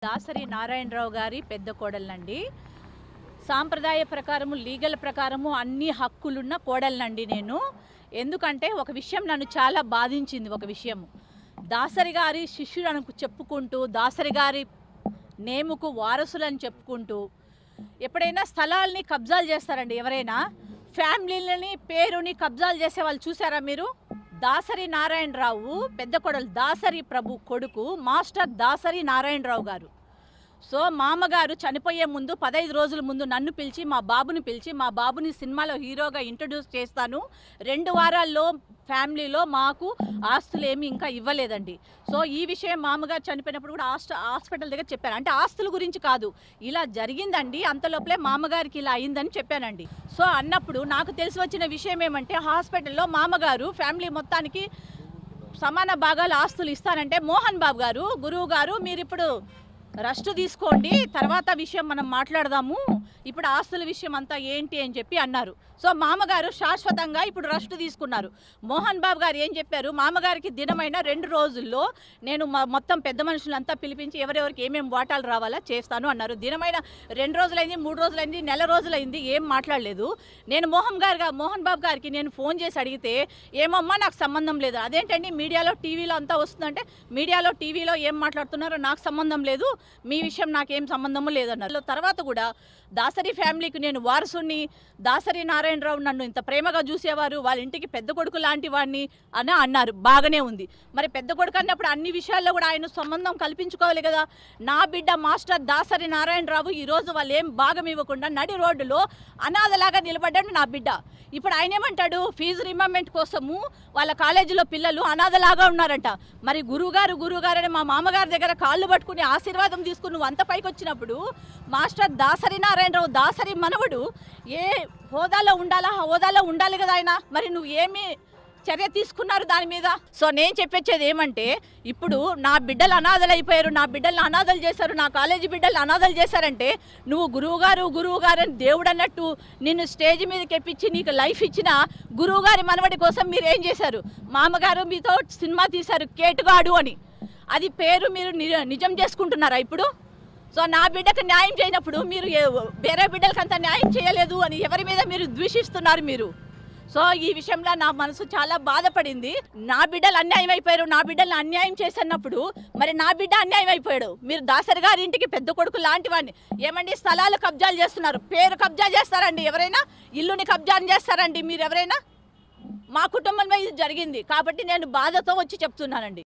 దాసరి నారాయణరావు గారి పెద్ద కోడలండి సాంప్రదాయ ప్రకారము లీగల్ ప్రకారము అన్ని హక్కులున్న కోడలనండి నేను ఎందుకంటే ఒక విషయం నన్ను చాలా బాధించింది ఒక విషయము దాసరి గారి శిష్యుడు అనుకు చెప్పుకుంటూ దాసరి గారి నేముకు వారసులని చెప్పుకుంటూ ఎప్పుడైనా స్థలాల్ని కబ్జాలు చేస్తారండి ఎవరైనా ఫ్యామిలీలని పేరుని కబ్జాలు చేసే వాళ్ళు చూసారా మీరు దాసరి నారాయణరావు పెద్ద కొడలు దాసరి ప్రభు కొడుకు మాస్టర్ దాసరి నారాయణరావు గారు సో మామగారు చనిపోయే ముందు పదహైదు రోజుల ముందు నన్ను పిలిచి మా బాబుని పిలిచి మా బాబుని సినిమాలో హీరోగా ఇంట్రడ్యూస్ చేస్తాను రెండు వారాల్లో ఫ్యామిలీలో మాకు ఆస్తులు ఏమి ఇంకా ఇవ్వలేదండి సో ఈ విషయం మామగారు చనిపోయినప్పుడు కూడా హాస్ట హాస్పిటల్ దగ్గర చెప్పాను అంటే ఆస్తుల గురించి కాదు ఇలా జరిగిందండి అంతలోపలే మామగారికి ఇలా అయిందని చెప్పానండి సో అన్నప్పుడు నాకు తెలిసి వచ్చిన విషయం ఏమంటే హాస్పిటల్లో మామగారు ఫ్యామిలీ మొత్తానికి సమాన భాగాలు ఆస్తులు ఇస్తానంటే మోహన్ బాబు గారు గురువు గారు మీరు ఇప్పుడు రెస్ట్ తీసుకోండి తర్వాత విషయం మనం మాట్లాడదాము ఇప్పుడు ఆస్తుల విషయం అంతా ఏంటి అని చెప్పి అన్నారు సో మామగారు శాశ్వతంగా ఇప్పుడు రెస్ట్ తీసుకున్నారు మోహన్ బాబు గారు ఏం చెప్పారు మామగారికి దినమైన రెండు రోజుల్లో నేను మా మొత్తం పెద్ద మనుషులంతా పిలిపించి ఎవరెవరికి ఏమేమి వాటాలు రావాలా చేస్తాను అన్నారు దినమైన రెండు రోజులైంది మూడు రోజులైంది నెల రోజులైంది ఏం మాట్లాడలేదు నేను మోహన్ గారు మోహన్ బాబు గారికి నేను ఫోన్ చేసి అడిగితే ఏమమ్మా నాకు సంబంధం లేదు అదేంటండి మీడియాలో టీవీలో అంతా వస్తుందంటే మీడియాలో టీవీలో ఏం మాట్లాడుతున్నారో నాకు సంబంధం లేదు మీ విషయం నాకేం సంబంధము లేదన్నారు తర్వాత కూడా దాసరి ఫ్యామిలీకి నేను వారసుని దాసరి నారాయణరావు నన్ను ఇంత ప్రేమగా చూసేవారు వాళ్ళ ఇంటికి పెద్ద కొడుకు లాంటి వాడిని అని అన్నారు బాగానే ఉంది మరి పెద్ద కొడుకు అన్నప్పుడు అన్ని విషయాల్లో కూడా ఆయన సంబంధం కల్పించుకోవాలి కదా నా బిడ్డ మాస్టర్ దాసరి నారాయణరావు ఈరోజు వాళ్ళు ఏం భాగం ఇవ్వకుండా నడి రోడ్డులో అనాథలాగా నిలబడ్డాడు నా బిడ్డ ఇప్పుడు ఆయన ఏమంటాడు ఫీజు రిమెంబర్మెంట్ కోసము వాళ్ళ కాలేజీలో పిల్లలు అనాథలాగా ఉన్నారంట మరి గురువుగారు గురువుగారు అని మా మామగారి దగ్గర కాళ్ళు పట్టుకుని ఆశీర్వాదం తీసుకుని నువ్వు అంత పైకి వచ్చినప్పుడు మాస్టర్ దాసరి నారాయణరావు దాసరి మనవడు ఏ హోదాలో ఉండాలా ఆ హోదాలో ఉండాలి కదా ఆయన మరి నువ్వు ఏమి చర్య తీసుకున్నారు దాని మీద సో నేను చెప్పొచ్చేది ఏమంటే ఇప్పుడు నా బిడ్డలు అనాథలు అయిపోయారు నా బిడ్డలు అనాథలు చేశారు నా కాలేజీ బిడ్డలు అనాథలు చేశారంటే నువ్వు గురువుగారు గురువుగారు అని దేవుడు అన్నట్టు నిన్ను స్టేజ్ మీదకి ఎక్కించి నీకు లైఫ్ ఇచ్చిన గురువుగారి మనవడి కోసం మీరు ఏం చేశారు మామగారు మీతో సినిమా తీశారు కేటుగాడు అని అది పేరు మీరు ని- నిజం చేసుకుంటున్నారా ఇప్పుడు సో నా బిడ్డకు న్యాయం చేయనప్పుడు మీరు ఏ- వేరే బిడ్డలకు అంత న్యాయం చేయలేదు అని ఎవరి మీద మీరు ద్వేషిస్తున్నారు మీరు సో ఈ విషయంలో నా మనసు చాలా బాధపడింది నా బిడ్డలు అన్యాయం అయిపోయారు నా బిడ్డలు అన్యాయం చేసినప్పుడు మరి నా బిడ్డ అన్యాయం అయిపోయాడు మీరు దాసరి గారి ఇంటికి పెద్ద కొడుకు లాంటి వాడిని ఏమండి స్థలాలు కబ్జాలు చేస్తున్నారు పేరు కబ్జా చేస్తారండి ఎవరైనా ఇల్లుని కబ్జా చేస్తారండి మీరు ఎవరైనా మా కుటుంబంలో ఇది జరిగింది కాబట్టి నేను బాధతో వచ్చి చెప్తున్నానండి